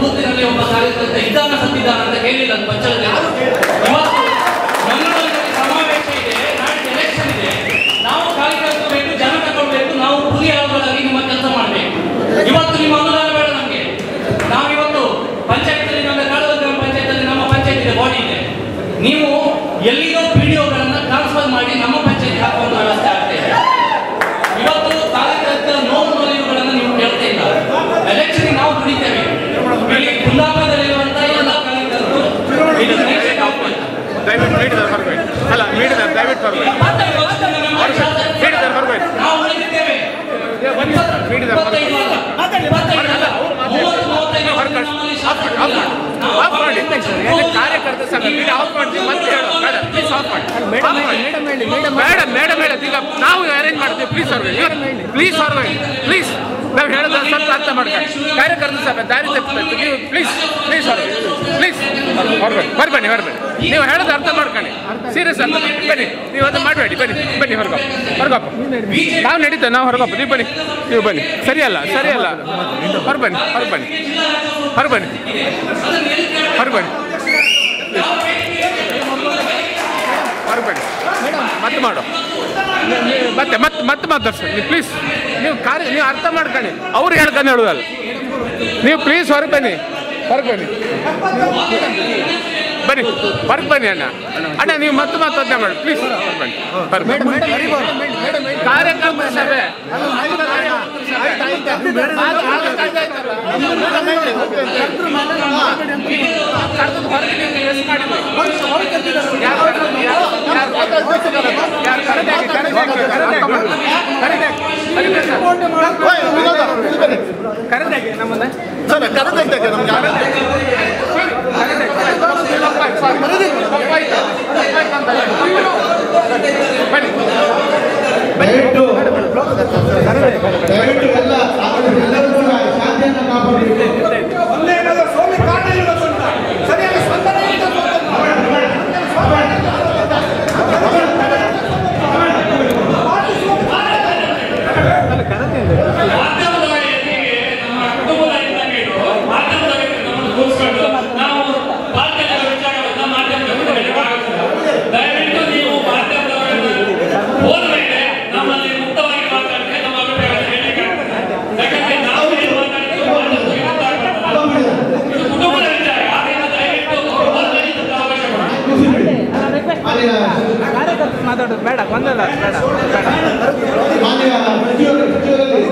ಬೂತಿನಲ್ಲಿ ಒಬ್ಬ ಕಾರ್ಯಕರ್ತ ಇದ್ದಾನ ಸತ್ತಿದ್ದಾನ ಅಂತ ಹೇಳಿಲ್ಲ ಅದು ಪಂಚಾಯತ್ ಯಾರು ಇವತ್ತು ಮಂಗಳೂರಿನಲ್ಲಿ ಸಮಾವೇಶ ಇದೆ ನಾಳೆ ಎಲೆಕ್ಷನ್ ಇದೆ ನಾವು ಕಾರ್ಯಕರ್ತರು ಬೇಕು ಜನ ತಗೊಳ್ಬೇಕು ನಾವು ಹುಲಿ ಆಳುಗಳಾಗಿ ನಿಮ್ಮ ಕೆಲಸ ಮಾಡಬೇಕು ಇವತ್ತು ನಿಮ್ಮ ಅನುದಾನ ಬೇಡ ನಮಗೆ ನಾವಿವತ್ತು ಪಂಚಾಯತಲ್ಲಿ ನಮ್ಮ ಕಾಳುವ ಗ್ರಾಮ ಪಂಚಾಯತಲ್ಲಿ ನಮ್ಮ ಪಂಚಾಯತ್ ಇದೆ ಬಾಡಿ ಇದೆ ನೀವು ಎಲ್ಲಿಯೋ ಪಿಡಿಒಗಳನ್ನ ಟ್ರಾನ್ಸ್ಫರ್ ಮಾಡಿ ನಮ್ಮ ಪಂಚಾಯತ್ ಹಾಕುವಂತ ವ್ಯವಸ್ಥೆ ಆಗ್ತಾ ಇದೆ ಇವತ್ತು ಕಾರ್ಯಕರ್ತರ ನೋವು ನೋಲಿವುಗಳನ್ನು ನೀವು ಕೇಳ್ತಾ ಇಲ್ಲ ಎಲೆಕ್ಷನ್ ನಾವು ದುಡಿತೇವೆ ಇಲ್ಲಿ ಕುಂದಾಪುರದಲ್ಲಿರುವಂತಹ ಎಲ್ಲ ಕಾರ್ಯಕರ್ತರು ಇದು ನೆಕ್ಸ್ಟ್ ಆಗ್ಬೇಕು. ದಯವಿಟ್ಟು ಮೀಡಿಯಾದ ಬರಬೇಕು ಅಲ್ಲ ಮೀಡಿಯಾದ ದಯವಿಟ್ಟು ಬರಬೇಕು ಮತ್ತೆ ಇವತ್ತು ನಮ್ಮ ಶಾಸಕರು ಮೀಡಿಯಾದ ಬರಬೇಕು ನಾವು ಉಳಿದಿದ್ದೇವೆ ಮೀಡಿಯಾದ ಇಪ್ಪತ್ತೈದು ಅಲ್ಲ. ಇಪ್ಪತ್ತೈದು ಅಲ್ಲ. ಮೂವತ್ತು, ಮೂವತ್ತೈದು ಹೊರಗೆ ಕಳ್ಸಿ. ನಮ್ಮಲ್ಲಿ ಆಫ್ ಮಾಡಿ ಆಫ್ ಮಾಡಿ ನಾವು ಆಫ್ ಮಾಡಿ ಎಲ್ಲ ಕಾರ್ಯಕರ್ತ ಸಂಘ ಮೀಡಿಯಾ ಆಫ್ ಮಾಡ್ತೀವಿ ಮತ್ತೆ ಹೇಳು ಬೇಡ ಪ್ಲೀಸ್ ಆಫ್ ಮಾಡಿ ಮೇಡಮ್ ಮೇಡಮ್ ಹೇಳೋದು ಈಗ ನಾವು ಅರೇಂಜ್ ಮಾಡ್ತೀವಿ ಪ್ಲೀಸ್ ಹೊರಗೆ ಪ್ಲೀಸ್ ಹೊರಗೆ ಪ್ಲೀಸ್ ನಾವು ಹೇಳೋದು ಸ್ವಲ್ಪ ಅರ್ಥ ಮಾಡ್ಕೊಳ್ಳಿ ಕಾರ್ಯಕರ್ತ ಸಭೆ ದಾರಿ ತಪ್ಪಿಸ್ಬೇಕು ನೀವು ಪ್ಲೀಸ್ ಪ್ಲೀಸ್ ಹೊರಗೆ ಪ್ಲೀಸ್ ಹೊರಬೇಡಿ ಬರ್ಬನ್ನಿ ಹೊರಬೇಡಿ ನೀವು ಹೇಳೋದು ಅರ್ಥ ಮಾಡ್ಕೊಳ್ಳಿ ಸೀರಿಯಸ್ ಅಲ್ಲ ಬನ್ನಿ ನೀವು ಅದು ಮಾಡಬೇಡಿ ಬನ್ನಿ ಬನ್ನಿ ಹೊರಗಪ್ಪ ಹೊರಗಪ್ಪ ನಾವು ನಡೀತೇವೆ ನಾವು ಹೊರಗಪ್ಪ ನೀವು ಬನ್ನಿ ನೀವು ಬನ್ನಿ ಸರಿಯಲ್ಲ ಸರಿಯಲ್ಲ ಹೊರಬನ್ನಿ ಹೊರಬನ್ನಿ ಹೊರಬನ್ನಿ ಹೊರಬನ್ನಿ ಹೊರಬೇಡಿ ಮತ್ತೆ ಮಾಡು ನೀವು ಮತ್ತೆ ಮತ್ತೆ ಮತ್ತೆ ಮಾತಾಡ್ಸಿ ನೀವು ಪ್ಲೀಸ್ ನೀವು ಕಾರ್ಯ ನೀವು ಅರ್ಥ ಮಾಡ್ಕೊಳ್ಳಿ ಅವ್ರು ಹೇಳ್ಕೊಂಡು ಹೇಳುದಲ್ಲ ನೀವು ಪ್ಲೀಸ್ ಹೊರಗೆ ಬನ್ನಿ ಹೊರಗೆ ಬನ್ನಿ ಬನ್ನಿ ಹೊರಗೆ ಬನ್ನಿ ಅಣ್ಣ ಅಣ್ಣ ನೀವು ಮತ್ತೆ ಮಾತಾಡ್ದೆ ಮಾಡಿ ಪ್ಲೀಸ್ ಬನ್ನಿ ಹೊರಗೆ ಕಾರ್ಯಕ್ರಮ ಸಭೆ ಕರ್ದದ್ದು ಹೊರಗೆ ನೀವು ಎಷ್ಟು ಮಾಡಿದ್ರಿ? ಯಾರು ಕರ್ದದ್ದು? ಯಾರು? ಯಾರು ಕರ್ದದ್ದು? ಯಾರು ಕರ್ದದ್ದು? ಅರ್ಥ ಮಾಡ್ಕೊಳ್ಳಿ. ಕರೀರಿ. ಕರೀರಿ ಸರ್. ಕರೆದಾಗೆ ನಮ್ಮನ್ನ ಸರ್ ಕರೆದೈತೆ ನಮ್ಗೆ ಆಗಲ್ಲ. ದಯವಿಟ್ಟು ದಯವಿಟ್ಟು ಎಲ್ಲ ಎಲ್ಲರೂ ಕೂಡ ಶಾಂತಿಯನ್ನು ಕಾಪಾಡಬೇಕು ಒಂದೇನಾದ್ರೂ ಸ್ವಾಮಿ ಕಾರಣ ಇಲ್ಲ ಗೊತ್ತಾ? ಸರಿಯಾದ ಸ್ಪಂದನೆ ಇಲ್ಲ ಗೊತ್ತಾ? ಮಾಧ್ಯಮದ ಎದುರಿಗೆ ನಮ್ಮ ಕುಟುಂಬದ ಇದ್ದಂಗೆ ಇದು. ಮಾಧ್ಯಮದ ಎದುರಿಗೆ ನಮ್ಮನ್ನು ಕೂರಿಸ್ಕೊಂಡು ನಾವು ಮಾಧ್ಯಮದ ವಿಚಾರವನ್ನ ಮಾಧ್ಯಮದ ಮುಂದೆ ಹೇಳಕ್ಕಾಗುತ್ತಿಲ್ಲ. ದಯವಿಟ್ಟು ನೀವು ಮಾಧ್ಯಮದವರನ್ನ ಹೋದ ಮೇಲೆ ನಮ್ಮಲ್ಲಿ ಮುಕ್ತವಾಗಿ ಮಾತಾಡಿದ್ರೆ ನಮ್ಮ ಅಭಿಪ್ರಾಯವನ್ನು ಹೇಳಲಿಕ್ಕೆ ಆಗ್ತದೆ. ಯಾಕಂದ್ರೆ ನಾವು ಏನು ಮಾತಾಡಿದ್ರು ಮಾಧ್ಯಮದ ವಿರುದ್ಧ ಆಗ್ತದೆ. ಇದು ಕುಟುಂಬದ ವಿಚಾರ ಆದ್ದರಿಂದ ದಯವಿಟ್ಟು ಹೋದ ಮೇಲೆ ಇದಕ್ಕೆ ಅವಕಾಶ ಕೊಡಿ. ಮಾತಾಡೋದು ಬೇಡ ಗೊಂದಲ ಬೇಡ ಬೇಡ ಮಾನ್ಯ ಸಚಿವರು ಸಚಿವರಲ್ಲಿ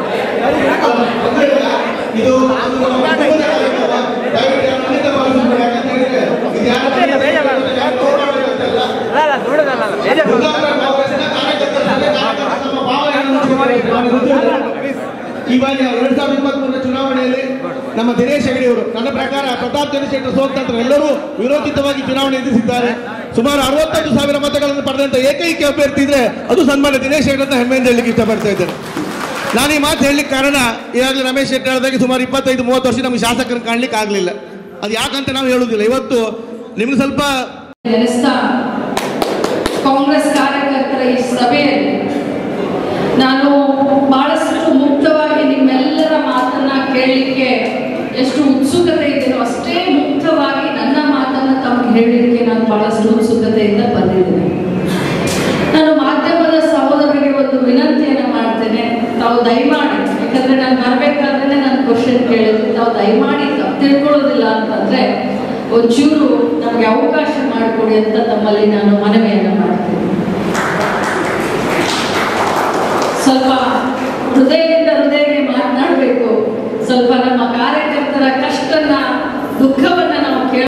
ಇದು ಒಂದು ನಮ್ಮ ಕುಟುಂಬದ ಕಾರ್ಯಕ್ರಮ. ದಯವಿಟ್ಟು ಯಾರು ಖಂಡಿತ ಭಾವಿಸಬೇಡಿ. ಯಾಕಂತ ಹೇಳಿದ್ರೆ ಇದು ಯಾರು ಯಾರು ಹೋರಾಡಬೇಕಂತಲ್ಲ. ಅಲ್ಲ ಅಲ್ಲ ದೊಡ್ಡದಲ್ಲ ಅಲ್ಲ ಬೇಜಾರು ಮುಖಾಂತರ ನಾವು ಎಲ್ಲ ಕಾರ್ಯಕರ್ತರು ಸಭೆ ಕಾರ್ಯಕರ್ತರು ನಮ್ಮ ಭಾವನೆಯನ್ನು ತಿಳಿಸಿದ್ದಾರೆ. ಮಾನ್ಯ ಸಚಿವರೇ, ಈ ಬಾರಿ ಎರಡ್ ಸಾವಿರದ ಇಪ್ಪತ್ಮೂರರ ಚುನಾವಣೆಯಲ್ಲಿ ನಮ್ಮ ದಿನೇಶ್ ಹೆಗಡೆ ಅವರು ನನ್ನ ಪ್ರಕಾರ ಪ್ರತಾಪ್ ಚಂದ್ರಶೇಖರ್ ಸೋತ ನಂತರ ಎಲ್ಲರೂ ವಿರೋಧಿತವಾಗಿ ಚುನಾವಣೆ ಎದುರಿಸಿದ್ದಾರೆ ಸುಮಾರು ಅರವತ್ತೈದು ಸಾವಿರ ಮತಗಳನ್ನು ಪಡೆದಂತ ಏಕೈಕ ಅಭ್ಯರ್ಥಿ ಇದ್ರೆ ಅದು ಸನ್ಮಾನ್ಯ ದಿನೇಶ್ ಹೆಗಡೆ ಅಂತ ಹೆಮ್ಮೆಯಿಂದ ಹೇಳಲಿಕ್ಕೆ ಇಷ್ಟಪಡ್ತಾ ಇದ್ದೇನೆ ನಾನು ಈ ಮಾತು ಹೇಳಲಿಕ್ಕೆ ಕಾರಣ ಈಗಾಗಲೇ ರಮೇಶ್ ಶೆಟ್ಟಿ ಹೇಳಿದಾಗೆ ಸುಮಾರು ಇಪ್ಪತ್ತೈದು ಮೂವತ್ತು ವರ್ಷ ನಮಗೆ ಶಾಸಕರನ್ನು ಕಾಣ್ಲಿಕ್ಕೆ ಆಗಲಿಲ್ಲ ಅದು ಯಾಕಂತ ನಾವು ಹೇಳುವುದಿಲ್ಲ ಇವತ್ತು ನಿಮ್ಗೆ ಸ್ವಲ್ಪ ನೆನೆಸ್ತಾ ಕಾಂಗ್ರೆಸ್ ಕಾರ್ಯಕರ್ತರ ಈ ಸಭೆಯಲ್ಲಿ ನಾನು ಬಹಳಷ್ಟು ಮುಕ್ತವಾಗಿ ನಿಮ್ಮೆಲ್ಲರ ಮಾತನ್ನ ಕೇಳಲಿಕ್ಕೆ ಎಷ್ಟು ಉತ್ಸುಕತೆ ಇದೆಯೋ ಅಷ್ಟೇ ಮುಕ್ತವಾಗಿ ನನ್ನ ಮಾತನ್ನ ತಮಗೆ ಹೇಳಲಿಕ್ಕೆ ನಾನು ಬಹಳಷ್ಟು ಉತ್ಸುಕತೆಯಿಂದ ಬಂದಿದ್ದೇನೆ ನಾನು ಮಾಧ್ಯಮದ ಸಹೋದರರಿಗೆ ಒಂದು ವಿನಂತಿಯನ್ನು ಮಾಡ್ತೇನೆ ತಾವು ದಯಮಾಡಿ ಯಾಕಂದ್ರೆ ನಾನು ಬರ್ಬೇಕಾದ್ರೆ ನಾನು ಕ್ವಶನ್ ಕೇಳಿದ್ರು ತಾವು ದಯಮಾಡಿ ತಪ್ಪು ತಿಳ್ಕೊಳ್ಳೋದಿಲ್ಲ ಅಂತಂದ್ರೆ ಒಂಚೂರು ನಮಗೆ ಅವಕಾಶ ಮಾಡಿಕೊಡಿ ಅಂತ ತಮ್ಮಲ್ಲಿ ನಾನು ಮನವಿಯನ್ನು ಮಾಡ್ತೇನೆ ಸ್ವಲ್ಪ ಹೃದಯದಿಂದ ಹೃದಯಕ್ಕೆ ಮಾತನಾಡಬೇಕು ಸ್ವಲ್ಪ ನಮ್ಮ ಕಾರ್ಯಕರ್ತರ ಕಷ್ಟ